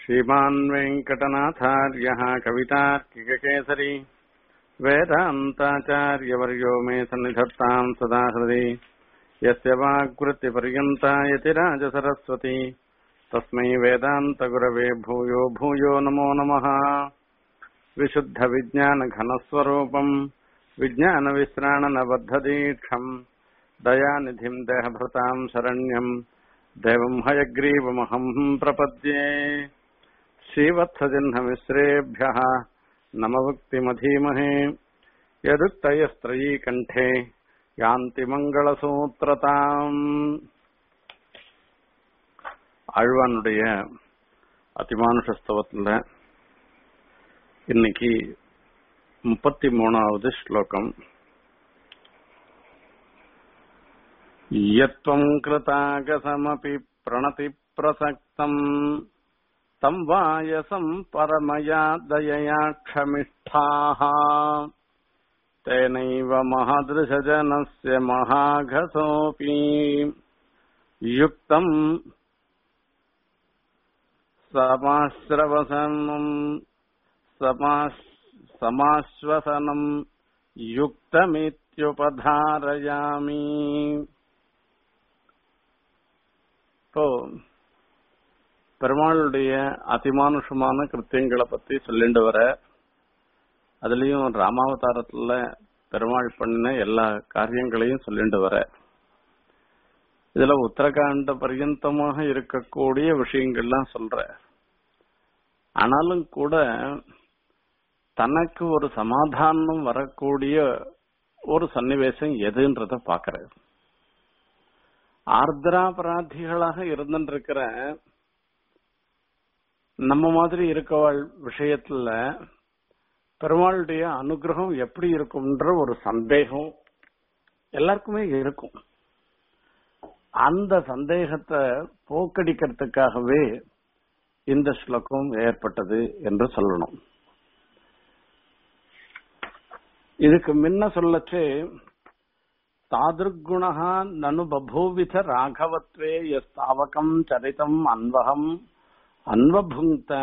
श्रीमान् वेङ्कटनाथार्यः कवितार्किककेसरी वेदान्ताचार्यवर्यो मे सन्निधत्ताम् सदा हृदि यस्य वाग्वृत्तिपर्यन्ता यतिराजसरस्वती तस्मै वेदान्तगुरवे भूयो भूयो नमो नमः विशुद्धविज्ञानघनस्वरूपम् विज्ञानविश्राणनबद्धदीक्षम् दयानिधिम् देहभृताम् शरण्यम् देवम् हयग्रीवमहम् प्रपद्ये श्रीवत्सजिह्नमिश्रेभ्यः नमभुक्तिमधीमहे यदुक्तयस्त्रयी कण्ठे யாந்தி மங்களசூத்திரதாம் ஆழ்வானுடைய அதிமானுஷஸ்தவத்தில் இன்னைக்கு முப்பத்தி மூணாவது ஸ்லோகம் யத்வம் கிருதாகசமபி பிரணதி பிரசக்தம் தம் வாயசம் பரமயா தயயா க்ஷமிஷ்டாः तेनैव महदृशजनस्य महाघसोऽपि युक्तम् समाश्रवसनम् समाश्वसनम् யுக்தமித்யுபதாரயாமி இப்போ பெருமாளுடைய அதிமானுஷமான கிருத்தியங்களை பத்தி சொல்லிட்டு வர அதுலயும் ராமாவதாரத்துல பெருமாள் பண்ண எல்லா காரியங்களையும் சொல்லிட்டு வர இதுல உத்தரகாண்ட பர்யந்தமாக இருக்கக்கூடிய விஷயங்கள்லாம் சொல்ற ஆனாலும் கூட தனக்கு ஒரு சமாதானம் வரக்கூடிய ஒரு சன்னிவேசம் எதுன்றத பாக்குற ஆர்திராபராதிகளாக இருந்துட்டு இருக்கிற நம்ம மாதிரி இருக்கவாள் விஷயத்துல பெருமாளுடைய அனுகிரகம் எப்படி இருக்கும்ன்ற ஒரு சந்தேகம் எல்லாருக்குமே இருக்கும் அந்த சந்தேகத்தை போக்கடிக்கிறதுக்காகவே இந்த ஸ்லோகம் ஏற்பட்டது என்று சொல்லணும் இதுக்கு முன்ன சொல்லச்சு தாதிருக்குணா நனு பபூவித ராகவத்வே எஸ்தாவகம் சரிதம் அன்வகம் அன்வபுங்க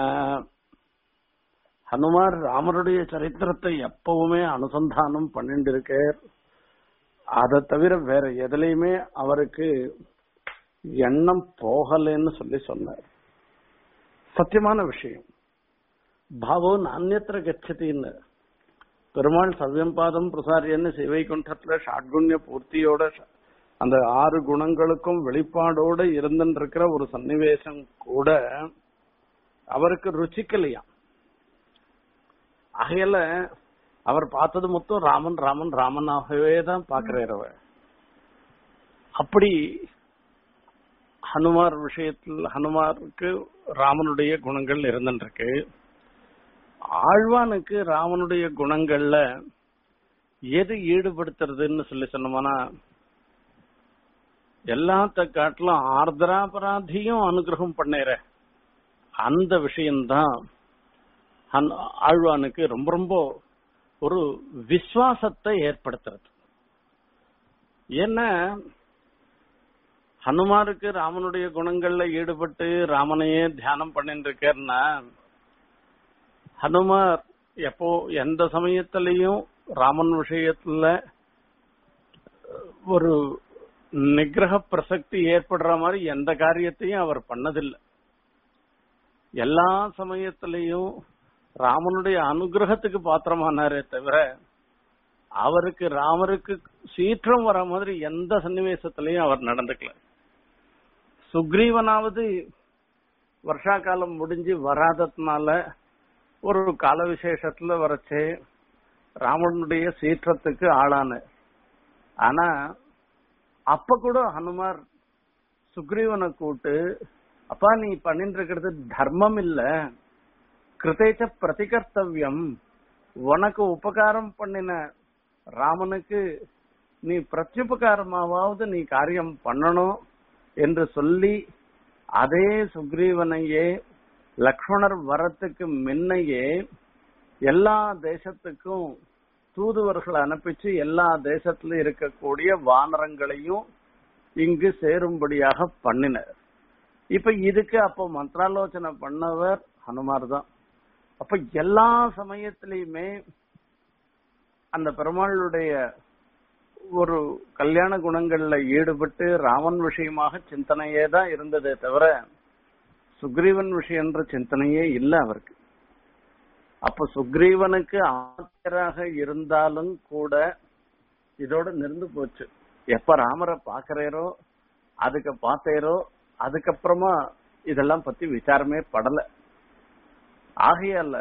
ஹனுமார் ராமருடைய சரித்திரத்தை எப்பவுமே அனுசந்தானம் பண்ணிட்டு இருக்கார் அதை தவிர வேற எதுலையுமே அவருக்கு எண்ணம் போகலைன்னு சொல்லி சொன்னார் சத்தியமான விஷயம் பாவோ நானியத்திர கச்சதின்னு பெருமாள் சவ்யம் பாதம் பிரசாரியன்னு சிவைகுண்டத்துல ஷாட்குண்ய பூர்த்தியோட அந்த ஆறு குணங்களுக்கும் வெளிப்பாடோட இருந்துட்டு இருக்கிற ஒரு சன்னிவேசம் கூட அவருக்கு ருச்சிக்கலையாம் ஆகையில அவர் பார்த்தது மொத்தம் ராமன் ராமன் ராமனாகவே தான் பாக்குறாரு அவர் அப்படி ஹனுமார் விஷயத்தில் ஹனுமாருக்கு ராமனுடைய குணங்கள் இருந்துருக்கு ஆழ்வானுக்கு ராமனுடைய குணங்கள்ல எது ஈடுபடுத்துறதுன்னு சொல்லி சொன்னோம்னா எல்லாத்த காட்டிலும் ஆர்திராபராதியும் அனுகிரகம் பண்ணேற அந்த விஷயம்தான் ஆழ்வானுக்கு ரொம்ப ரொம்ப ஒரு விசுவாசத்தை ஏற்படுத்துறது ஏன்னா ஹனுமாருக்கு ராமனுடைய குணங்கள்ல ஈடுபட்டு ராமனையே தியானம் பண்ணிட்டு இருக்காருன்னா ஹனுமார் எப்போ எந்த சமயத்திலையும் ராமன் விஷயத்துல ஒரு நிகிரக பிரசக்தி ஏற்படுற மாதிரி எந்த காரியத்தையும் அவர் பண்ணதில்லை எல்லா சமயத்திலையும் ராமனுடைய அனுகிரகத்துக்கு பாத்திரமானாரே தவிர அவருக்கு ராமருக்கு சீற்றம் வர மாதிரி எந்த சன்னிவேசத்திலையும் அவர் நடந்துக்கல சுக்ரீவனாவது வருஷா காலம் முடிஞ்சு வராததுனால ஒரு கால விசேஷத்துல வரச்சே ராமனுடைய சீற்றத்துக்கு ஆளான ஆனா அப்ப கூட ஹனுமார் சுக்ரீவனை கூட்டு அப்பா நீ பண்ணிட்டு இருக்கிறது தர்மம் இல்ல கிருதேச்ச பிரதிகர்த்தவியம் உனக்கு உபகாரம் பண்ணின ராமனுக்கு நீ பிரத்யுபகாரமாவது நீ காரியம் பண்ணணும் என்று சொல்லி அதே சுக்ரீவனையே லக்ஷ்மணர் வரத்துக்கு முன்னையே எல்லா தேசத்துக்கும் தூதுவர்களை அனுப்பிச்சு எல்லா தேசத்துல இருக்கக்கூடிய வானரங்களையும் இங்கு சேரும்படியாக பண்ணினர் இப்ப இதுக்கு அப்போ மந்திராலோசனை பண்ணவர் ஹனுமார் தான் அப்ப எல்லா சமயத்திலையுமே அந்த பெருமாளுடைய ஒரு கல்யாண குணங்கள்ல ஈடுபட்டு ராமன் விஷயமாக சிந்தனையே தான் இருந்ததே தவிர சுக்ரீவன் விஷயன்ற சிந்தனையே இல்ல அவருக்கு அப்ப சுக்ரீவனுக்கு ஆச்சராக இருந்தாலும் கூட இதோட நிருந்து போச்சு எப்ப ராமரை பாக்குறேரோ அதுக்கு பார்த்தேரோ அதுக்கப்புறமா இதெல்லாம் பத்தி விசாரமே படல ஆகையால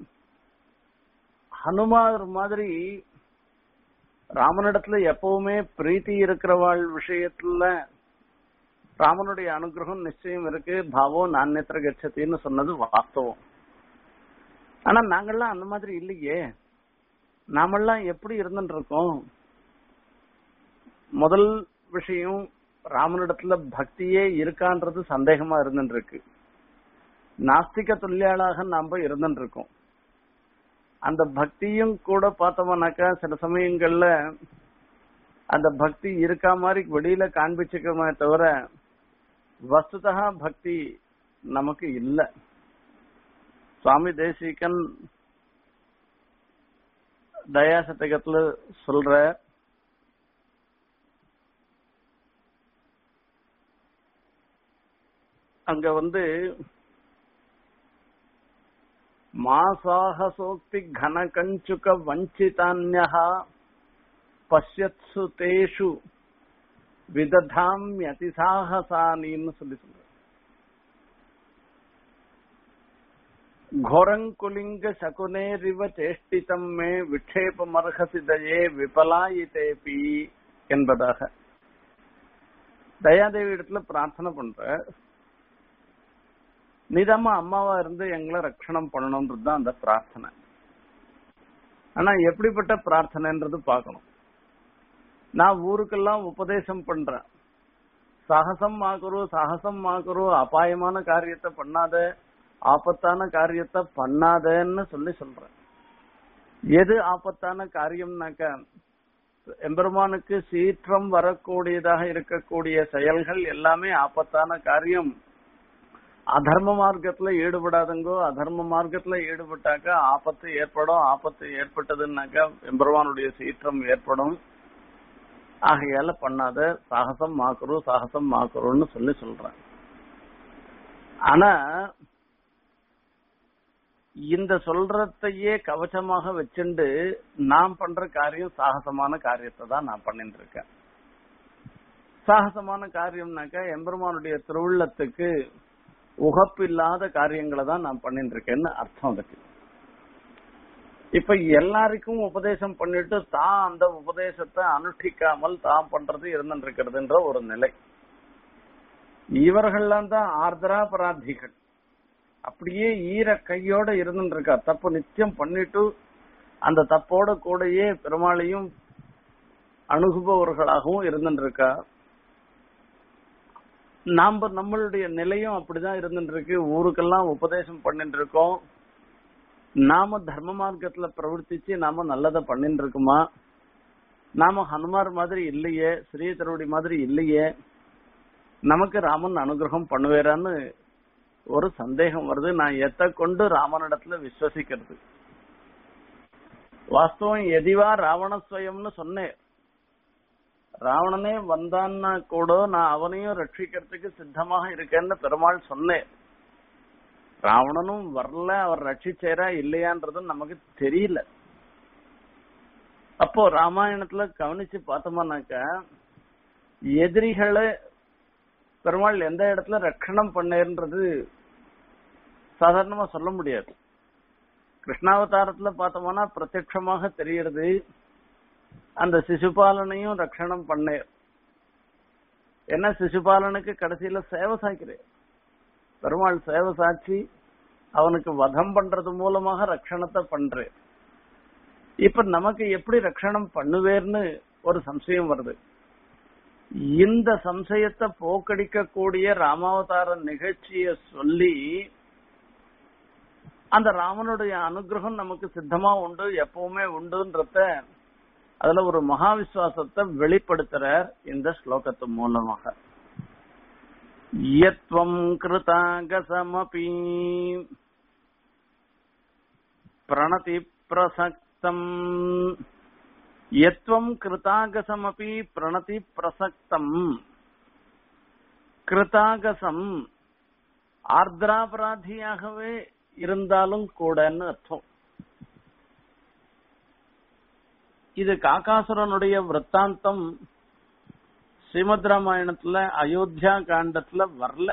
ஹனுமார் மாதிரி ராமனிடத்துல எப்பவுமே பிரீத்தி இருக்கிறவாள் விஷயத்துல ராமனுடைய அனுகிரகம் நிச்சயம் இருக்கு பாவோ நானியத்திர கச்சத்தின்னு சொன்னது வாஸ்தவம் ஆனா நாங்கெல்லாம் அந்த மாதிரி இல்லையே நாமெல்லாம் எப்படி இருந்துட்டு இருக்கோம் முதல் விஷயம் ராமனிடத்துல பக்தியே இருக்கான்றது சந்தேகமா இருந்துட்டு இருக்கு நாஸ்திக துல்லியாளாக நாம இருந்துட்டு இருக்கோம் அந்த பக்தியும் கூட பார்த்தோம்னாக்கா சில சமயங்கள்ல அந்த பக்தி இருக்கா மாதிரி வெளியில காண்பிச்சுக்கமே தவிர வஸ்துதா பக்தி நமக்கு இல்ல சுவாமி தேசிகன் தயா சதகத்துல சொல்ற அங்க வந்து மாசாகசோக்தி கனகஞ்சுக வஞ்சிதான்யா பஷ்யத்சு தேஷு விததாம் சாகசானின்னு சொல்லி சொல்ற घोरङ्कुलिङ्ग शकुनेरिव चेष्टितम् मे விக்ஷேபமர்ஹசி தயே விபலாயிதேபி என்பதாக தயாதேவி இடத்துல பிரார்த்தனை பண்ற நீதாம்மா அம்மாவா இருந்து எங்களை ரட்சணம் பண்ணணும்ன்றது தான் அந்த பிரார்த்தனை ஆனா எப்படிப்பட்ட பிரார்த்தனைன்றது பார்க்கணும் நான் ஊருக்கெல்லாம் உபதேசம் பண்றேன் சாகசம் ஆகுரு சாகசம் ஆகுரு அபாயமான காரியத்தை பண்ணாத ஆபத்தான காரியத்தை பண்ணாதன்னு சொல்லி சொல்றேன் எது ஆபத்தான காரியம்னாக்க எம்பெருமானுக்கு சீற்றம் வரக்கூடியதாக இருக்கக்கூடிய செயல்கள் எல்லாமே ஆபத்தான காரியம் அதர்ம மார்க்கத்துல ஈடுபடாதங்கோ அதர்ம மார்க்கத்துல ஈடுபட்டாக்க ஆபத்து ஏற்படும் ஆபத்து ஏற்பட்டதுன்னாக்கா எம்பெருமானுடைய சீற்றம் ஏற்படும் ஆகையால பண்ணாத சாகசம் மாக்குறோம் சாகசம் மாக்குறோம்னு சொல்லி சொல்றேன் ஆனா இந்த சொல்றதையே கவச்சமாக வச்சுண்டு நான் பண்ற காரியம் சாகசமான காரியத்தை தான் நான் பண்ணிட்டு இருக்கேன் சாகசமான காரியம்னாக்கா எம்பெருமானுடைய திருவுள்ளத்துக்கு உகப்பில்லாத காரியங்களை தான் நான் பண்ணிட்டு இருக்கேன்னு அர்த்தம் அதுக்கு இப்ப எல்லாருக்கும் உபதேசம் பண்ணிட்டு தான் அந்த உபதேசத்தை அனுஷ்டிக்காமல் தான் பண்றது இருந்துட்டு இருக்கிறதுன்ற ஒரு நிலை இவர்கள்லாம் தான் ஆர்திராபராதிகள் அப்படியே ஈர கையோட இருந்துட்டு இருக்கா தப்பு நித்தியம் பண்ணிட்டு அந்த தப்போட கூடயே பெருமாளையும் அணுகுபவர்களாகவும் இருந்துட்டு இருக்கா நாம நம்மளுடைய நிலையும் அப்படிதான் இருந்துட்டு இருக்கு ஊருக்கெல்லாம் உபதேசம் பண்ணிட்டு இருக்கோம் நாம தர்ம மார்க்கத்துல பிரவர்த்திச்சு நாம நல்லதை பண்ணிட்டு இருக்குமா நாம ஹனுமார் மாதிரி இல்லையே ஸ்ரீ தருவடி மாதிரி இல்லையே நமக்கு ராமன் அனுகிரகம் பண்ணுவேரான்னு ஒரு சந்தேகம் வருது நான் எத்தை கொண்டு ராமனிடத்துல விஸ்வசிக்கிறது வாஸ்தவம் எதிவா ராவணஸ்வயம்னு சொன்னேன் ராவணனே வந்தான்னா கூட நான் அவனையும் ரட்சிக்கிறதுக்கு சித்தமாக இருக்கேன்னு பெருமாள் சொன்னேன் ராவணனும் வரல அவர் ரட்சிச்சேரா இல்லையான்றதும் நமக்கு தெரியல அப்போ ராமாயணத்துல கவனிச்சு பார்த்தோம்னாக்க எதிரிகளை பெருமாள் எந்த இடத்துல ரட்சணம் பண்ணேன்றது சாதாரணமா சொல்ல முடியாது கிருஷ்ணாவதாரத்துல பார்த்தோம்னா பிரத்யட்சமாக தெரியறது அந்த சிசுபாலனையும் ரட்சணம் பண்ணேர் என்ன சிசுபாலனுக்கு கடைசியில சேவை சாய்க்கிறேன் பெருமாள் சேவை சாட்சி அவனுக்கு வதம் பண்றது மூலமாக ரட்சணத்தை பண்றேன் இப்ப நமக்கு எப்படி ரட்சணம் பண்ணுவேர்னு ஒரு சம்சயம் வருது இந்த சம்சயத்தை போக்கடிக்கக்கூடிய ராமாவதார நிகழ்ச்சிய சொல்லி அந்த ராமனுடைய அனுகிரகம் நமக்கு சித்தமா உண்டு எப்பவுமே உண்டுன்றத அதுல ஒரு மகா விசுவாசத்தை வெளிப்படுத்துறார் இந்த ஸ்லோகத்து மூலமாக यत्त्वम् कृतागसमपि प्रणतिप्रसक्तम् यत्त्वम् कृतागसमपि प्रणतिप्रसक्तम् கிருதாகசம் ஆர்திராபராதியாகவே இருந்தாலும் கூடன்னு அர்த்தம் இது காக்காசுரனுடைய விற்த்தாந்தம் ஸ்ரீமத் ராமாயணத்துல அயோத்தியா காண்டத்துல வரல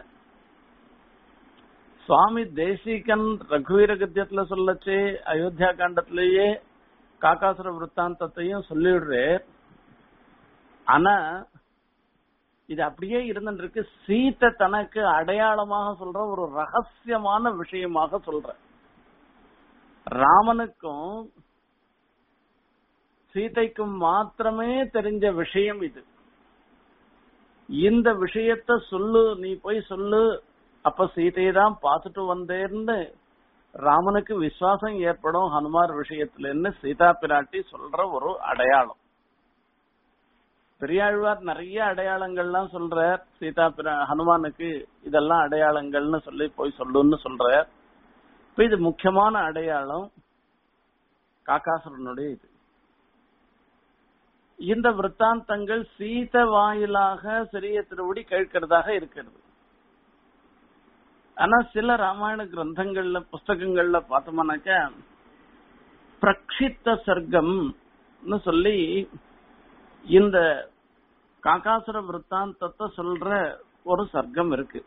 சுவாமி தேசிகன் ரகுவீர கத்தியத்துல சொல்லச்சு அயோத்தியா காண்டத்திலேயே காக்காசுர விற்த்தாந்தத்தையும் சொல்லிடுறேன் ஆனா இது அப்படியே இருந்துருக்கு சீத்தை தனக்கு அடையாளமாக சொல்ற ஒரு ரகசியமான விஷயமாக சொல்ற ராமனுக்கும் சீதைக்கும் மாத்திரமே தெரிஞ்ச விஷயம் இது இந்த விஷயத்த சொல்லு நீ போய் சொல்லு அப்ப சீதையை தான் பார்த்துட்டு வந்தேன்னு ராமனுக்கு விசுவாசம் ஏற்படும் ஹனுமார் விஷயத்துலன்னு சீதா பிராட்டி சொல்ற ஒரு அடையாளம் பெரியாழ்வார் நிறைய அடையாளங்கள்லாம் சொல்றார் சீதா பிர ஹனுமானுக்கு இதெல்லாம் அடையாளங்கள்னு சொல்லி போய் சொல்லுன்னு சொல்றார் இப்ப இது முக்கியமான அடையாளம் காக்காசுரனுடைய இது இந்த விற்த்தாந்தங்கள் சீத வாயிலாக சிறிய திருவடி கேட்கிறதாக இருக்கிறது ஆனா சில ராமாயண கிரந்தங்கள்ல புஸ்தகங்கள்ல பார்த்தோம்னாக்க பிரக்ஷித்த சர்க்கம்னு சொல்லி இந்த காக்காசுர விற்த்தாந்தத்தை சொல்ற ஒரு சர்க்கம் இருக்கு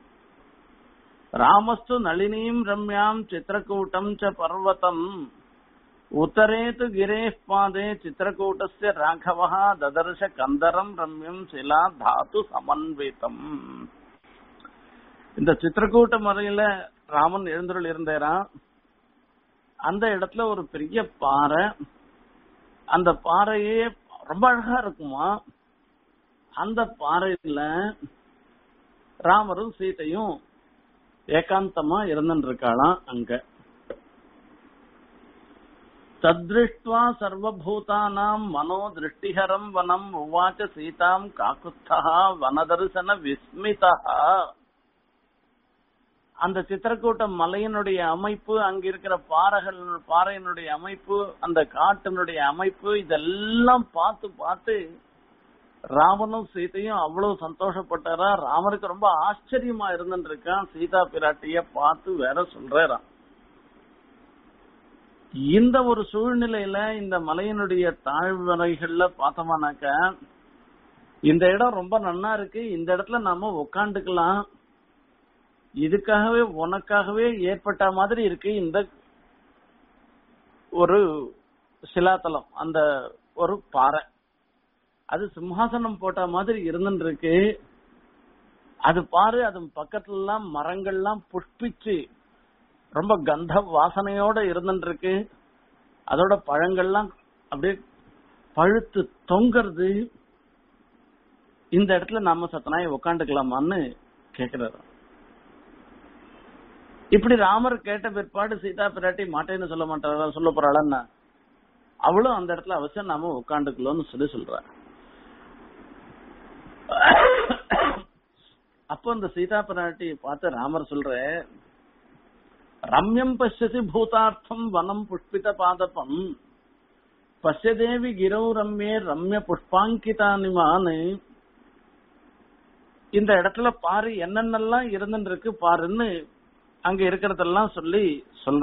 ராமஸ்து நளினீம் ரம்யாம் சித்திரக்கூட்டம் ச பர்வதம் உத்தரேது கிரே பாதே சித்திரக்கூட்டஸ்ய ராഘவா ததர்ஷ கந்தரம் ரம்யம் சிலா தாத்து சமன்விதம் இந்த சித்திரக்கூட்ட மலையில ராமன் எழுந்தருள் இருந்தேரான் அந்த இடத்துல ஒரு பெரிய பாறை அந்த பாறையே ரொம்ப அழகா இருக்குமா அந்த பாறையில ராமரும் சீதையும் ஏகாந்தமா இருந்துட்டு இருக்காளாம் அங்க தத்ருஷ்டுவா சர்வபூதானாம் மனோ திருஷ்டிஹரம் வனம் உவாச்ச சீதாம் காக்குத்தா வனதர்சன விஸ்மிதா அந்த சித்திரக்கூட்ட மலையினுடைய அமைப்பு அங்க இருக்கிற பாறைகள் பாறையினுடைய அமைப்பு அந்த காட்டினுடைய அமைப்பு இதெல்லாம் பார்த்து பார்த்து ராமனும் சீதையும் அவ்வளவு சந்தோஷப்பட்டாரா ராமருக்கு ரொம்ப ஆச்சரியமா இருந்துட்டு இருக்கான் சீதா பிராட்டிய பார்த்து வேற சொல்றாராம் இந்த ஒரு சூழ்நிலையில இந்த மலையினுடைய தாழ்வரைகள்ல பார்த்தோமானாக்க இந்த இடம் ரொம்ப நன்னா இருக்கு இந்த இடத்துல நாம உக்காந்துக்கலாம் இதுக்காகவே உனக்காகவே ஏற்பட்ட மாதிரி இருக்கு இந்த ஒரு சிலாத்தலம் அந்த ஒரு பாறை அது சிம்ஹாசனம் போட்ட மாதிரி இருந்துட்டு இருக்கு அது பாரு அது பக்கத்துல எல்லாம் மரங்கள்லாம் புஷ்பிச்சு ரொம்ப கந்த வாசனையோட இருந்துட்டு இருக்கு அதோட பழங்கள்லாம் அப்படியே பழுத்து தொங்குறது இந்த இடத்துல நாம சத்தனாய் உக்காந்துக்கலாமான்னு கேக்குறாரு இப்படி ராமர் கேட்ட பிற்பாடு சீதா பிராட்டி மாட்டேன்னு சொல்ல மாட்டாரா சொல்ல போறாளன்னா அவளும் அந்த இடத்துல அவசியம் நாம உட்காந்துக்கலாம்னு சொல்லி சொல்ற அப்போ இந்த சீதா பிராட்டி பார்த்து ராமர் சொல்ற ரம்யம் பசியசி பூதார்த்தம் வனம் புஷ்பித பாதபம் பசியதேவி கிரௌ ரம்யே ரம்ய புஷ்பாங்கிதானிமான்னு இந்த இடத்துல பாரு என்னென்னலாம் இருந்துட்டு இருக்கு பாருன்னு அங்க இருக்கிறதெல்லாம் சொல்லி சொல்ற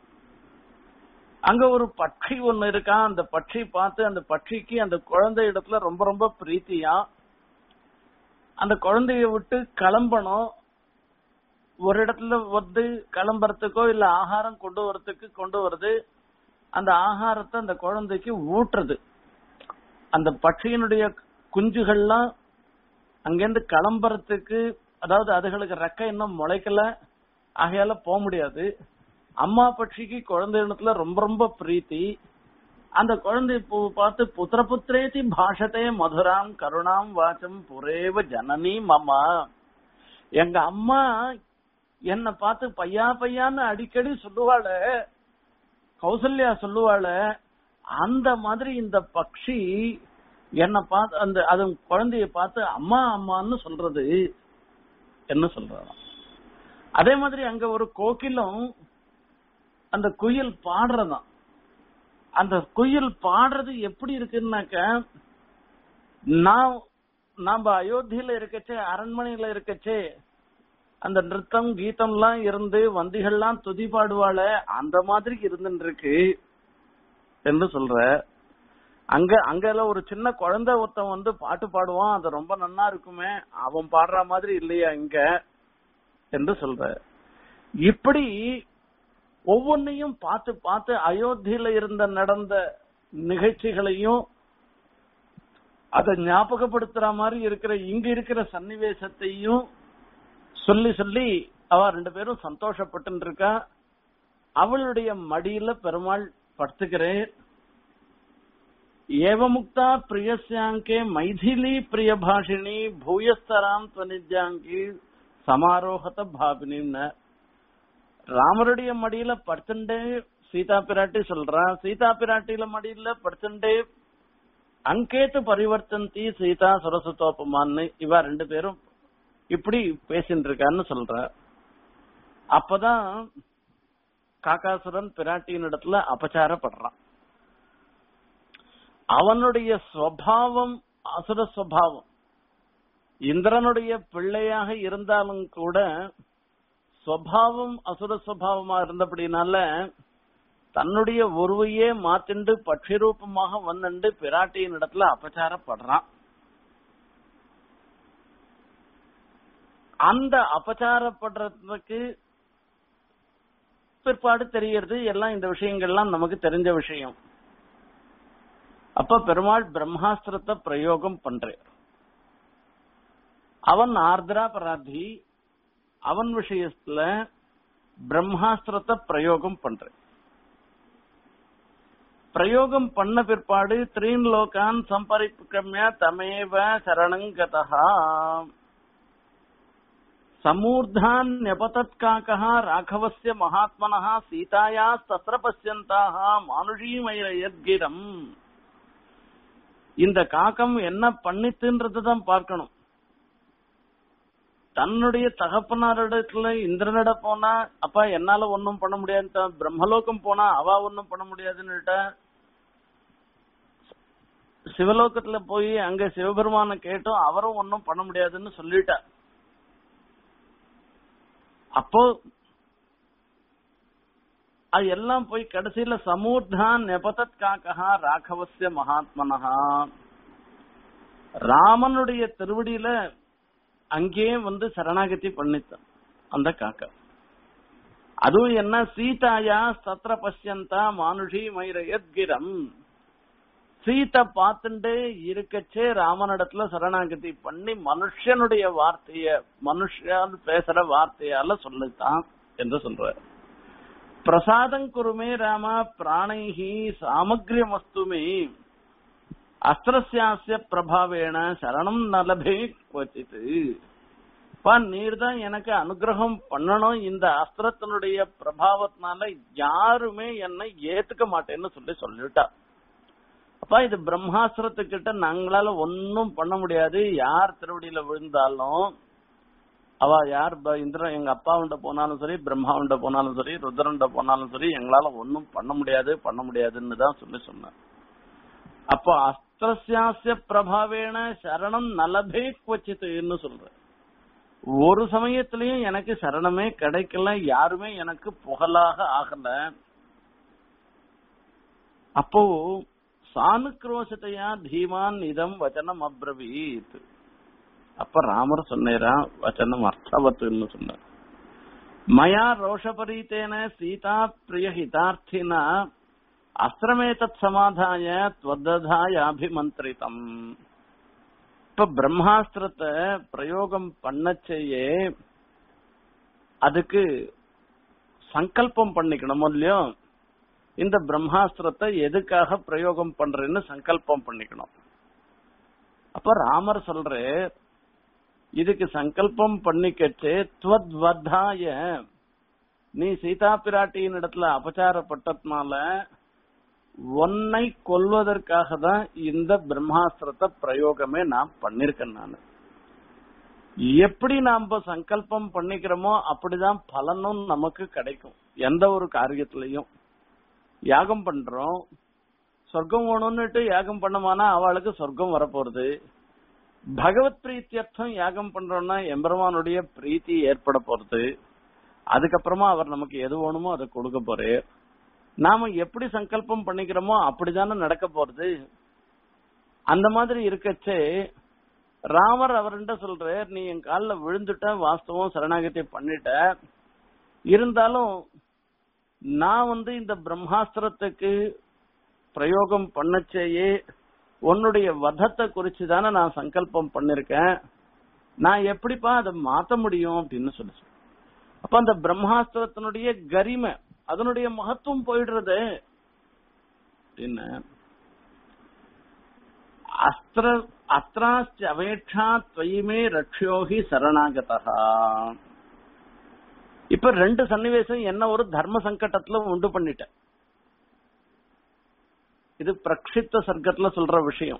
அங்க ஒரு பட்சி ஒண்ணு இருக்கா அந்த பட்சி பார்த்து அந்த பட்சிக்கு அந்த குழந்தை இடத்துல ரொம்ப ரொம்ப பிரீத்தியா அந்த குழந்தைய விட்டு கிளம்பணும் ஒரு இடத்துல வந்து கிளம்புறதுக்கோ இல்ல ஆகாரம் கொண்டு வரதுக்கு கொண்டு வருது அந்த ஆகாரத்தை அந்த குழந்தைக்கு ஊட்டுறது அந்த பட்சியினுடைய குஞ்சுகள்லாம் அங்கிருந்து கிளம்புறதுக்கு அதாவது அதுகளுக்கு ரெக்கை இன்னும் முளைக்கல ஆகையால போக முடியாது அம்மா பட்சிக்கு குழந்தை இனத்துல ரொம்ப ரொம்ப பிரீத்தி அந்த குழந்தை பார்த்து புத்திர புத்திரேதி பாஷத்தே மதுராம் கருணாம் வாச்சம் புரேவ ஜனனி மமா எங்க அம்மா என்ன பார்த்து பையா பையான்னு அடிக்கடி சொல்லுவாள கௌசல்யா சொல்லுவாள அந்த மாதிரி இந்த பக்ஷி என்ன பார்த்து அந்த அது குழந்தைய பார்த்து அம்மா அம்மான்னு சொல்றது என்ன சொல்றாராம் அதே மாதிரி அங்க ஒரு கோகிலும் அந்த குயில் பாடுறதாம் அந்த குயில் பாடுறது எப்படி இருக்குன்னாக்க நான் நாம அயோத்தியில இருக்கச்சே அரண்மனையில இருக்கச்சே அந்த நிறுத்தம் கீதம்லாம் இருந்து வந்திகள்லாம் துதி பாடுவாள அந்த மாதிரி இருந்துட்டு இருக்கு என்று சொல்ற அங்க அங்கல ஒரு சின்ன குழந்தை ஒருத்தன் வந்து பாட்டு பாடுவான் அது ரொம்ப நன்னா இருக்குமே அவன் பாடுற மாதிரி இல்லையா இங்க என்று சொல்ற இப்படி ஒவ்வொன்னையும் பார்த்து பார்த்து அயோத்தியில இருந்த நடந்த நிகழ்ச்சிகளையும் அதை ஞாபகப்படுத்துற மாதிரி இருக்கிற இங்க இருக்கிற சன்னிவேசத்தையும் சொல்லி சொல்லி அவ ரெண்டு பேரும் சந்தோஷப்பட்டு இருக்கா அவளுடைய மடியில பெருமாள் படுத்துக்கிறேன் ஏவமுக்தா பிரியஸ்யாங்கே மைதிலி பிரிய பாஷினி பூயஸ்தராம் துவனிஜாங்கி சமாரோகத பாபினின்னு ராமருடைய மடியில படுத்துண்டே சீதா பிராட்டி சொல்றா சீதா பிராட்டியில மடியில படுத்துண்டே அங்கேத்து பரிவர்த்தந்தி சீதா சரஸ்வதோப்பமான்னு இவ ரெண்டு பேரும் இப்படி பேசிட்டு இருக்கான்னு சொல்ற அப்பதான் காக்காசுரன் பிராட்டியின் இடத்துல அபச்சாரப்படுறான் அவனுடைய ஸ்வபாவம் அசுர ஸ்வபாவம் இந்திரனுடைய பிள்ளையாக இருந்தாலும் கூட ஸ்வபாவம் அசுர ஸ்வபாவமா இருந்தபடினால தன்னுடைய உருவையே மாத்திண்டு பட்சி ரூபமாக வந்துண்டு பிராட்டியின் இடத்துல அபச்சாரப்படுறான் அந்த அபச்சாரப்படுறதுக்கு பிற்பாடு தெரியறது எல்லாம் இந்த விஷயங்கள்லாம் நமக்கு தெரிஞ்ச விஷயம் அப்ப பெருமாள் பிரம்மாஸ்திரத்தை பிரயோகம் பண்றார் அவன் ஆர்திரா பராதி அவன் விஷயத்துல பிரம்மாஸ்திரத்தை பிரயோகம் பண்ற பிரயோகம் பண்ண பிற்பாடு த்ரீன் லோகான் சம்பரிக்கிரமிய தமேவ சரணங்கதா समूर्धान् न्यपतत्काकः राघवस्य महात्मनः सीतायास्तत्र पश्यन्ताः மானுஷீமயத்கிரம் இந்த காக்கம் என்ன பண்ணித்துன்றதுதான் பார்க்கணும் தன்னுடைய தகப்பனாரிடத்துல இந்திரனிட போனா அப்பா என்னால ஒன்னும் பண்ண முடியாது பிரம்மலோகம் போனா அவ ஒன்னும் பண்ண முடியாதுன்னுட்ட சிவலோகத்துல போய் அங்க சிவபெருமான கேட்டும் அவரும் ஒன்னும் பண்ண முடியாதுன்னு சொல்லிட்டா அப்போ அது எல்லாம் போய் கடைசியில சமூர்தான் நெபதத் காக்கா ராகவசிய மகாத்மனஹா ராமனுடைய திருவடியில அங்கேயே வந்து சரணாகதி பண்ணித்தான் அந்த காக்கா அதுவும் என்ன சீதாயா சத்திர பசியந்தா மானுஷி மைரயத்கிரம் சீத்தை பார்த்துட்டே இருக்கச்சே ராமனிடத்துல சரணாகதி பண்ணி மனுஷனுடைய வார்த்தைய மனுஷன் பேசுற வார்த்தையால சொல்லித்தான் என்று சொல்ற பிரசாதம் குருமே ராம பிராணைஹி சாமக்ரியமஸ்துமே அஸ்திரஸ்யாசிய பிரபாவேண சரணம் நலபே குவச்சித்து பா நீர் தான் எனக்கு அனுகிரகம் பண்ணணும் இந்த அஸ்திரத்தினுடைய பிரபாவத்தினால யாருமே என்னை ஏத்துக்க மாட்டேன்னு சொல்லி சொல்லிட்டா அப்பா இது பிரம்மாஸ்திரத்துக்கிட்ட நாங்களால ஒன்னும் பண்ண முடியாது யார் திருவடியில விழுந்தாலும் அவ யார் ப- இந்திரன் எங்க அப்பா உண்ட போனாலும் சரி பிரம்மா உண்ட போனாலும் சரி ருத்ரண்ட போனாலும் சரி எங்களால ஒன்னும் பண்ண முடியாது பண்ண முடியாதுன்னு தான் சொல்லி சொன்னேன் அப்போ அஸ்திரஸ்யாசிய பிரபாவேன சரணம் நலபே குவச்சித்துன்னு சொல்ற ஒரு சமயத்திலயும் எனக்கு சரணமே கிடைக்கல யாருமே எனக்கு புகழாக ஆகல அப்போ சானுக்ரோஷத்தையா தீமான் இதம் வச்சனம் அப்ரவீத் அப்ப ராமர் சொன்னேரா வச்சனம் அர்த்தவத்துன்னு சொன்னார் மயா ரோஷபரீத்தேன சீதா பிரிய ஹிதார்த்தினா அஸ்திரமே தத் சமாதாய துவததாயாபிமந்திரிதம் இப்ப பிரம்மாஸ்திரத்தை பிரயோகம் பண்ணச்சேயே அதுக்கு சங்கல்பம் பண்ணிக்கணும் இல்லையோ இந்த பிரம்மாஸ்திரத்தை எதுக்காக பிரயோகம் பண்றேன்னு சங்கல்பம் பண்ணிக்கணும் அப்ப ராமர் சொல்ற இதுக்கு சங்கல்பம் பண்ணிக்கச்சு துவத்வத்தாய நீ சீதா பிராட்டியின் இடத்துல அபச்சாரப்பட்டதுனால உன்னை கொல்வதற்காக தான் இந்த பிரம்மாஸ்திரத்தை பிரயோகமே நான் பண்ணிருக்கேன் நான் எப்படி நாம சங்கல்பம் பண்ணிக்கிறோமோ அப்படிதான் பலனும் நமக்கு கிடைக்கும் எந்த ஒரு காரியத்திலையும் யாகம் பண்றோம் சொர்க்கம் வேணும்னுட்டு யாகம் பண்ணமானா அவளுக்கு சொர்க்கம் வரப்போறது பகவத் பிரீத்தியர்த்தம் யாகம் பண்றோம்னா எம்பெருமானுடைய பிரீத்தி ஏற்பட போறது அதுக்கப்புறமா அவர் நமக்கு எது வேணுமோ அதை கொடுக்க போறாரு நாம எப்படி சங்கல்பம் பண்ணிக்கிறோமோ அப்படிதானே நடக்க போறது அந்த மாதிரி இருக்கச்சே ராமர் அவர்கிட்ட சொல்றார் நீ என் காலில் விழுந்துட்ட வாஸ்தவம் சரணாகத்தை பண்ணிட்ட இருந்தாலும் நான் வந்து இந்த பிரம்மாஸ்திரத்துக்கு பிரயோகம் பண்ணச்சேயே உன்னுடைய வதத்தை குறிச்சு தானே நான் சங்கல்பம் பண்ணிருக்கேன் நான் எப்படிப்பா அதை மாத்த முடியும் அப்படின்னு சொல்லி சொன்னேன். அப்ப அந்த பிரம்மாஸ்திரத்தினுடைய கரிமை அதனுடைய மகத்துவம் போயிடுறது அப்படின்னு அஸ்திர அஸ்திராச்ச அபேட்சா துவயுமே ரக்ஷயோகி சரணாகதா இப்ப ரெண்டு சன்னிவேசம் என்ன ஒரு தர்ம சங்கடத்துல உண்டு பண்ணிட்டேன் இது பிரக்ஷிப்த சர்க்கத்துல சொல்ற விஷயம்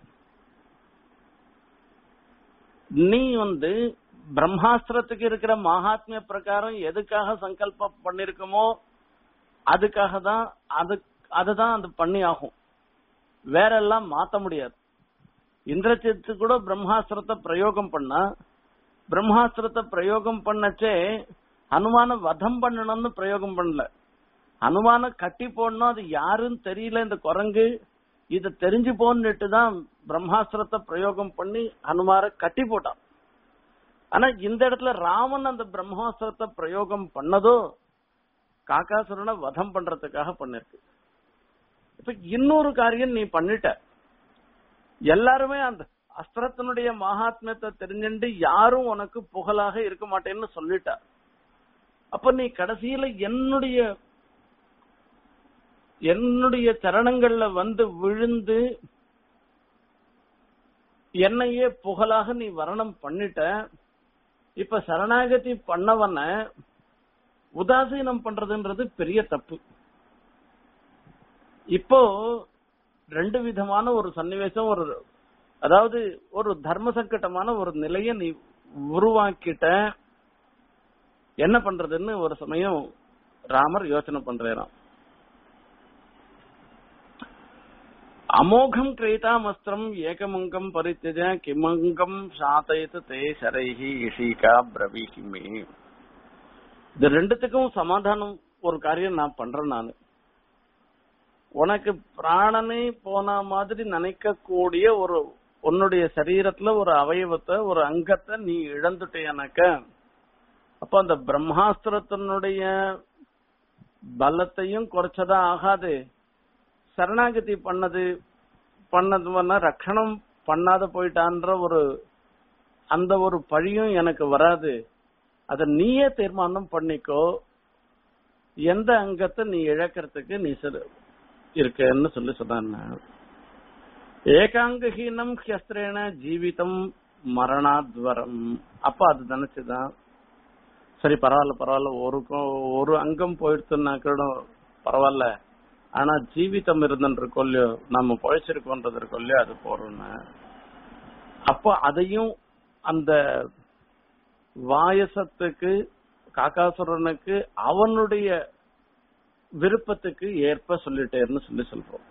நீ வந்து பிரம்மாஸ்திரத்துக்கு இருக்கிற மகாத்மிய பிரகாரம் எதுக்காக சங்கல்பம் பண்ணிருக்கமோ அதுக்காக தான் அது அதுதான் அது பண்ணி ஆகும் வேற எல்லாம் மாத்த முடியாது இந்திரஜித்து கூட பிரம்மாஸ்திரத்தை பிரயோகம் பண்ணா பிரம்மாஸ்திரத்தை பிரயோகம் பண்ணச்சே ஹனுமான வதம் பண்ணணும்னு பிரயோகம் பண்ணல ஹனுமான கட்டி போடணும் அது யாருன்னு தெரியல இந்த குரங்கு இத தெரிஞ்சு போன்னுட்டு தான் பிரம்மாஸ்திரத்தை பிரயோகம் பண்ணி ஹனுமார கட்டி போட்டான் ஆனா இந்த இடத்துல ராமன் அந்த பிரம்மாஸ்திரத்தை பிரயோகம் பண்ணதோ காக்காசுரனை வதம் பண்றதுக்காக பண்ணிருக்கு இப்ப இன்னொரு காரியம் நீ பண்ணிட்ட எல்லாருமே அந்த அஸ்திரத்தினுடைய மகாத்மியத்தை தெரிஞ்சுண்டு யாரும் உனக்கு புகழாக இருக்க மாட்டேன்னு சொல்லிட்டா அப்ப நீ கடைசியில என்னுடைய என்னுடைய சரணங்கள்ல வந்து விழுந்து என்னையே புகழாக நீ வரணம் பண்ணிட்ட இப்ப சரணாகதி பண்ணவன உதாசீனம் பண்றதுன்றது பெரிய தப்பு இப்போ ரெண்டு விதமான ஒரு சன்னிவேசம் ஒரு அதாவது ஒரு தர்ம சங்கடமான ஒரு நிலைய நீ உருவாக்கிட்ட என்ன பண்றதுன்னு ஒரு சமயம் ராமர் யோசனை பண்றாராம் அமோகம் கிரேதாமஸ்திரம் ஏகமங்கம் பரித்தஜ கிமங்கம் சாதயத்து தே சரைஹி இஷிகா பிரவிஹிமே இது ரெண்டுத்துக்கும் சமாதானம் ஒரு காரியம் நான் பண்றேன் நானு உனக்கு பிராணனே போன மாதிரி நினைக்கக்கூடிய ஒரு உன்னுடைய சரீரத்துல ஒரு அவயவத்தை ஒரு அங்கத்தை நீ இழந்துட்டேனாக்க அப்ப அந்த பிரம்மாஸ்திரத்தினுடைய பலத்தையும் குறைச்சதா ஆகாது சரணாகதி பண்ணது பண்ணது ரட்சணம் பண்ணாத போயிட்டான்ற ஒரு அந்த ஒரு பழியும் எனக்கு வராது அத நீயே தீர்மானம் பண்ணிக்கோ எந்த அங்கத்தை நீ இழக்கிறதுக்கு நீ சரி இருக்கன்னு சொல்லி சொன்னான் ஏகாங்கஹீனம் ஹியஸ்திரேன ஜீவிதம் மரணாத்வரம் அப்ப அது நினைச்சுதான் சரி பரவாயில்ல பரவாயில்ல ஒரு கொ- ஒரு அங்கம் போயிடுச்சுன்னா கூட பரவாயில்ல ஆனா ஜீவிதம் இருந்துருக்கோம் இல்லையோ நம்ம பழைச்சிருக்கோன்றது இருக்கோம் இல்லையோ அது போறோம்னு அப்போ அதையும் அந்த வாயசத்துக்கு காக்காசுரனுக்கு அவனுடைய விருப்பத்துக்கு ஏற்ப சொல்லிட்டேன்னு சொல்லி சொல்றோம்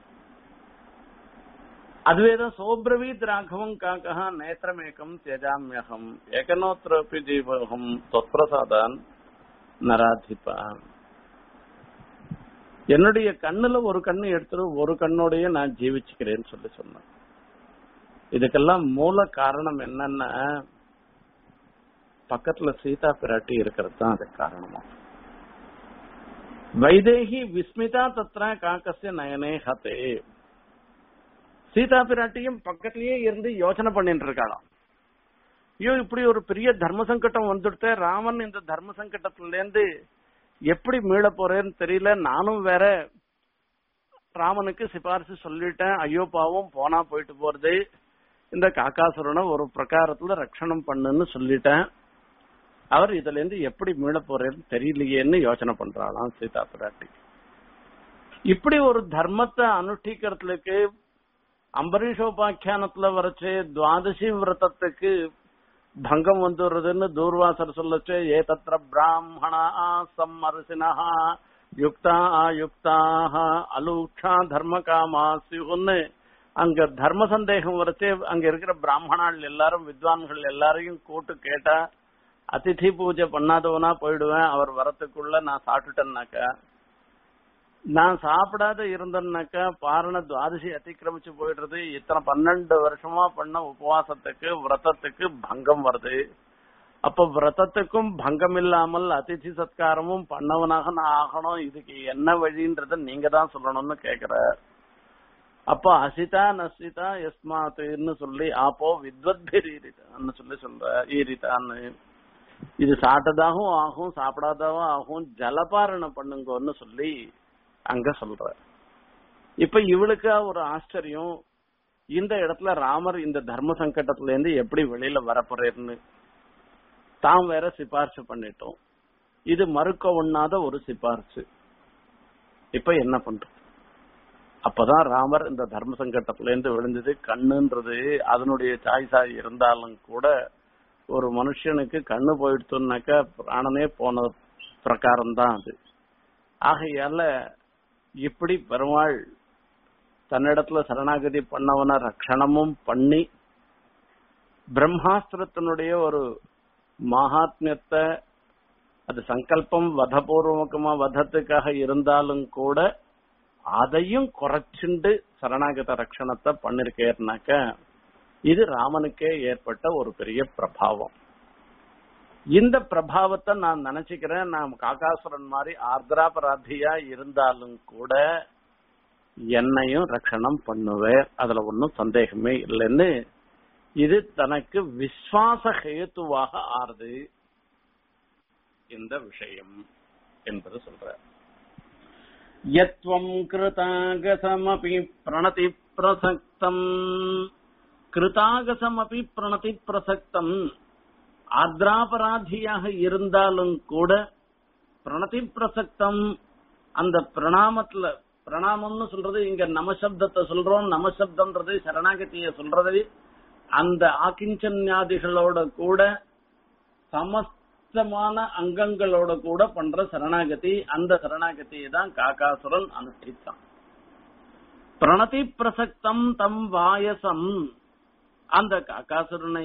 அதுவேதான் சோப்ரவீத் ராഘவம் காக்கா நேத்திரமேகம் தியஜாமியகம் ஏகனோத்திரப்பி ஜீவகம் தொத்ரசாதான் நராதிபா என்னுடைய கண்ணுல ஒரு கண்ணு எடுத்துட்டு ஒரு கண்ணோடய நான் ஜீவிச்சுக்கிறேன்னு சொல்லி சொன்னேன் இதுக்கெல்லாம் மூல காரணம் என்னன்னா பக்கத்துல சீதா பிராட்டி இருக்கிறது தான் அதுக்கு காரணமா வைதேகி விஸ்மிதா தத்ரா காக்கசிய நயனே ஹதே சீதா பிராட்டியும் பக்கத்திலேயே இருந்து யோசனை பண்ணிட்டு இருக்காளாம் ஐயோ இப்படி ஒரு பெரிய தர்ம சங்கடம் வந்துடுத்த ராமன் இந்த தர்ம சங்கடத்துல இருந்து எப்படி மீள போறேன்னு தெரியல நானும் வேற ராமனுக்கு சிபாரிசு சொல்லிட்டேன் ஐயோ பாவம் போனா போயிட்டு போறது இந்த காக்காசுரனை ஒரு பிரகாரத்துல ரட்சணம் பண்ணுன்னு சொல்லிட்டேன் அவர் இதுல இருந்து எப்படி மீள போறேன்னு தெரியலையேன்னு யோசனை பண்றாளாம் சீதா பிராட்டி இப்படி ஒரு தர்மத்தை அனுஷ்டிக்கிறதுக்கு அம்பரீஷோபாக்கியானத்துல வரைச்சு துவாதசி விரதத்துக்கு பங்கம் வந்துடுறதுன்னு தூர்வாசர் சொல்லச்சு ஏ தத்திர பிராமணா சம்மரசினா யுக்தா ஆயுக்தாக அலூக்ஷா தர்ம காமா சிவுன்னு அங்க தர்ம சந்தேகம் வரச்சே அங்க இருக்கிற பிராமணாள் எல்லாரும் வித்வான்கள் எல்லாரையும் கூட்டு கேட்டா அதிதி பூஜை பண்ணாதவனா போயிடுவேன் அவர் வரத்துக்குள்ள நான் சாப்பிட்டுட்டேன்னாக்கா நான் சாப்பிடாத இருந்தேன்னாக்கா பாரண துவாதசி அத்திக்கிரமிச்சு போயிடுறது இத்தனை பன்னெண்டு வருஷமா பண்ண உபவாசத்துக்கு விரதத்துக்கு பங்கம் வருது அப்ப விரதத்துக்கும் பங்கம் இல்லாமல் அதிதி சத்காரமும் பண்ணவனாக நான் ஆகணும் இதுக்கு என்ன வழின்றத நீங்க தான் சொல்லணும்னு கேக்குற அப்போ அசிதா நசிதா எஸ்மாத்துன்னு சொல்லி அப்போ வித்வத்பிர் ஈரிதான்னு சொல்லி சொல்ற ஈரிதான்னு இது சாப்பிட்டதாகவும் ஆகும் சாப்பிடாதவும் ஆகும் ஜலபாரணம் பண்ணுங்கன்னு சொல்லி அங்க சொல்ற இப்ப இவளுக்கு ஒரு ஆச்சரியம் இந்த இடத்துல ராமர் இந்த தர்ம சங்கடத்துல இருந்து எப்படி வெளியில வரப்போறேன்னு தாம் வேற சிபாரிசு பண்ணிட்டோம் இது மறுக்க ஒண்ணாத ஒரு சிபாரிசு இப்ப என்ன பண்றது அப்பதான் ராமர் இந்த தர்ம சங்கடத்துல இருந்து விழுந்தது கண்ணுன்றது அதனுடைய சாய்ஸா இருந்தாலும் கூட ஒரு மனுஷனுக்கு கண்ணு போயிடுச்சுனாக்கா பிராணனே போன பிரகாரம் தான் அது ஆகையால இப்படி பெருமாள் தன்னிடத்துல சரணாகதி பண்ணவன ரட்சணமும் பண்ணி பிரம்மாஸ்திரத்தினுடைய ஒரு மகாத்மியத்தை அது சங்கல்பம் வதபூர்வகமா வதத்துக்காக இருந்தாலும் கூட அதையும் குறைச்சுண்டு சரணாகத ரட்சணத்தை பண்ணிருக்கேன்னாக்க இது ராமனுக்கே ஏற்பட்ட ஒரு பெரிய பிரபாவம் இந்த பிரபாவத்தை நான் நினைச்சுக்கிறேன் நான் காக்காசுரன் மாதிரி ஆர்திராபராதியா இருந்தாலும் கூட என்னையும் ரட்சணம் பண்ணுவேன் அதுல ஒன்னும் சந்தேகமே இல்லைன்னு இது தனக்கு விஸ்வாச ஹேத்துவாக ஆறுது இந்த விஷயம் என்பது சொல்ற யத்வம் கிருதாகசமபி பிரணதி பிரசக்தம் கிருதாகசமபி பிரணதி பிரசக்தம் ஆத்ராபராதியாக இருந்தாலும் கூட பிரணதி பிரசக்தம் அந்த பிரணாமத்துல பிரணாமம்னு சொல்றது இங்க நமசப்தத்தை சொல்றோம் நமசப்தம்ன்றது சரணாகதிய சொல்றது அந்த ஆக்கிஞ்சன்யாதிகளோட கூட சமஸ்தமான அங்கங்களோட கூட பண்ற சரணாகதி அந்த சரணாகதியை தான் காக்காசுரன் அனுஷ்டித்தான் பிரணதி பிரசக்தம் தம் வாயசம் அந்த காக்காசுரனை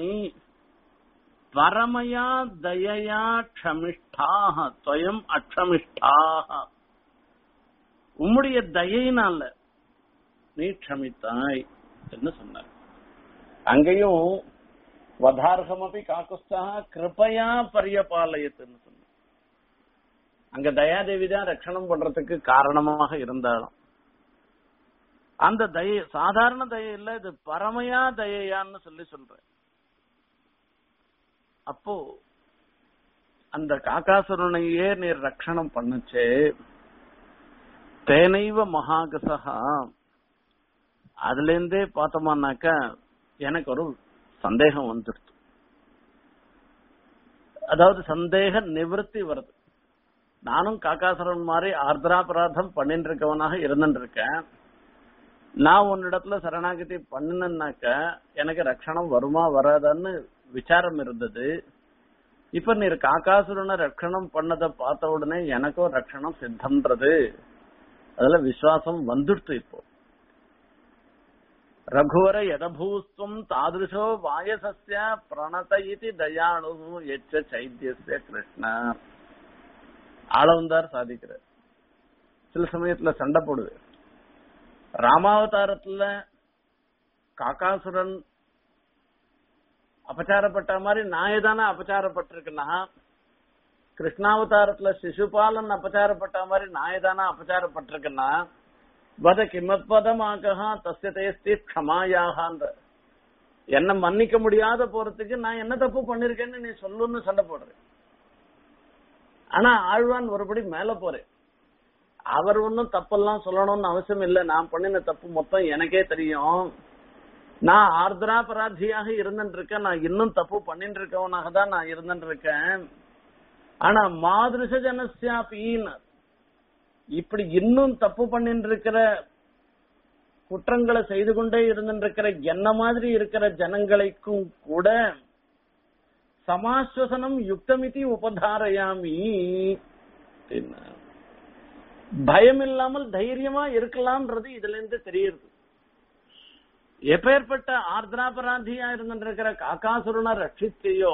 பரமயா தயையா க்ஷமிஷ்டாக துவயம் அக்ஷமிஷ்டாக உம்முடைய தயையினால நீ க்ஷமித்தாய் என்று சொன்னார் அங்கேயும் வதார்கமபி காக்குஸ்தா கிருபையா பரியபாலயத்துன்னு சொன்னார் அங்க தயாதேவி தான் ரட்சணம் பண்றதுக்கு காரணமாக இருந்தாலும் அந்த தய சாதாரண தய இல்ல இது பரமையா தயையான்னு சொல்லி சொல்றேன் அப்போ அந்த காக்காசுரனையே நீர் ரட்சணம் பண்ணுச்சே தேனைவ மகாகசகா அதுல இருந்தே பார்த்தோமானாக்கா எனக்கு ஒரு சந்தேகம் வந்துடுது அதாவது சந்தேக நிவர்த்தி வருது நானும் காக்காசுரன் மாதிரி ஆர்திராபராதம் பண்ணிட்டு இருக்கவனாக இருந்துட்டு இருக்கேன் நான் உன்னிடத்துல சரணாகதி பண்ணினாக்க எனக்கு ரட்சணம் வருமா வராதான்னு விசாரம் இருந்தது இப்ப நீர் காக்காசுரனை ரட்சணம் பண்ணதை பார்த்த உடனே எனக்கும் ரட்சணம் சித்தம்ன்றது அதுல விசுவாசம் வந்துடுத்து இப்போ ரகுவர யதபூஸ்துவம் தாதிருஷோ வாயசஸ்ய பிரணத இது தயாணு எச்ச சைத்தியஸ்ய கிருஷ்ண ஆளவந்தார் சாதிக்கிறார் சில சமயத்துல சண்டை போடுது ராமாவதாரத்துல காக்காசுரன் அபச்சாரப்பட்ட மாதிரி நான் ஏதானே அபச்சாரப்பட்டிருக்கேன்னா கிருஷ்ணாவதாரத்துல சிசுபாலன் அபச்சாரப்பட்ட மாதிரி நான் ஏதானா அபச்சாரப்பட்டிருக்கேன்னா வத கிமத்பதமாக தஸ்ய தேஸ்தி க்ஷமாயாகான்ற என்ன மன்னிக்க முடியாத போறதுக்கு நான் என்ன தப்பு பண்ணிருக்கேன்னு நீ சொல்லுன்னு சண்டை போடுறேன் ஆனா ஆழ்வான் ஒருபடி மேல போறேன் அவர் ஒன்னும் தப்பெல்லாம் சொல்லணும்னு அவசியம் இல்லை நான் பண்ணின தப்பு மொத்தம் எனக்கே தெரியும் நான் ஆர்திராபராதியாக இருந்துட்டு இருக்கேன் நான் இன்னும் தப்பு பண்ணிட்டு இருக்கவனாக தான் நான் இருந்துட்டு இருக்கேன் ஆனா மாதிருஷ ஜனசியாபின்னு இப்படி இன்னும் தப்பு பண்ணிட்டு இருக்கிற குற்றங்களை செய்து கொண்டே இருந்துட்டு இருக்கிற என்ன மாதிரி இருக்கிற ஜனங்களுக்கும் கூட சமாஸ்வசனம் யுக்தமிதி உபதாரயாமி அப்படின்னா. பயம் இல்லாமல் தைரியமா இருக்கலாம்ன்றது இதுல இருந்து தெரியுது எப்பேற்பட்ட ஆர்திராபராதியா இருந்துருக்கிற காக்காசுரனை ரட்சித்தையோ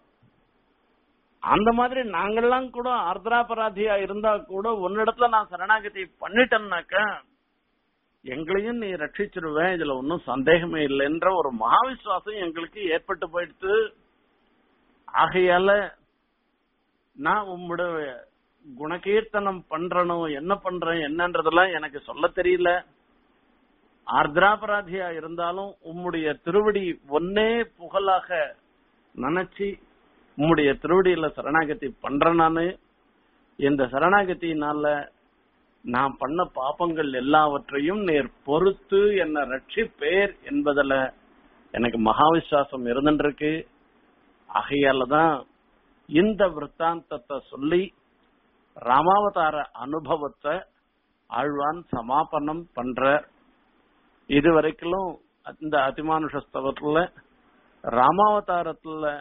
அந்த மாதிரி நாங்கெல்லாம் கூட ஆர்திராபராதியா இருந்தா கூட உன்னிடத்துல நான் சரணாகதி பண்ணிட்டேன்னாக்க எங்களையும் நீ ரட்சிச்சிருவேன் இதுல ஒன்னும் சந்தேகமே இல்லைன்ற ஒரு மகாவிசுவாசம் எங்களுக்கு ஏற்பட்டு போயிடுத்து ஆகையால நான் உம்முடைய குணகீர்த்தனம் பண்றனோ என்ன பண்றேன் என்னன்றதெல்லாம் எனக்கு சொல்ல தெரியல ஆர்திராபராதியா இருந்தாலும் உம்முடைய திருவடி ஒன்னே புகழாக நினைச்சு உம்முடைய திருவடியில சரணாகதி பண்றேன் நானு இந்த சரணாகதியினால நான் பண்ண பாப்பங்கள் எல்லாவற்றையும் நேர் பொறுத்து என்ன ரட்சிப்பேர் என்பதுல எனக்கு மகாவிசுவாசம் இருந்துருக்கு ஆகையால தான் இந்த விற்த்தாந்தத்தை சொல்லி ராமாவதார அனுபவத்தை ஆழ்வான் சமாபனம் பண்ற இது வரைக்கும் இந்த அதிமானுஷ ஸ்தவத்துல ராமாவதாரத்துல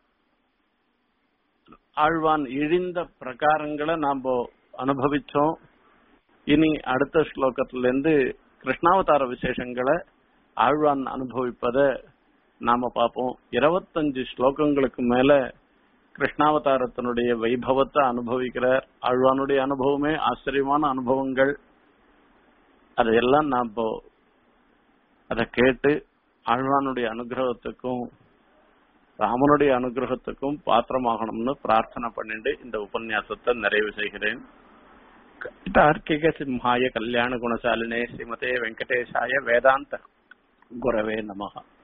ஆழ்வான் இழிந்த பிரகாரங்களை நாம அனுபவிச்சோம் இனி அடுத்த ஸ்லோகத்துல இருந்து கிருஷ்ணாவதார விசேஷங்களை ஆழ்வான் அனுபவிப்பத நாம பார்ப்போம் இருபத்தஞ்சு ஸ்லோகங்களுக்கு மேல கிருஷ்ணாவதாரத்தினுடைய வைபவத்தை அனுபவிக்கிறார் ஆழ்வானுடைய அனுபவமே ஆச்சரியமான அனுபவங்கள் அதையெல்லாம் நாம் இப்போ அதை கேட்டு ஆழ்வானுடைய அனுகிரகத்துக்கும் ராமனுடைய அனுகிரகத்துக்கும் பாத்திரமாகணும்னு பிரார்த்தனை பண்ணிட்டு இந்த உபன்யாசத்தை நிறைவு செய்கிறேன் தார்க்கிக சிம்ஹாய கல்யாண குணசாலினே ஸ்ரீமதே வெங்கடேஷாய வேதாந்த குரவே நமகா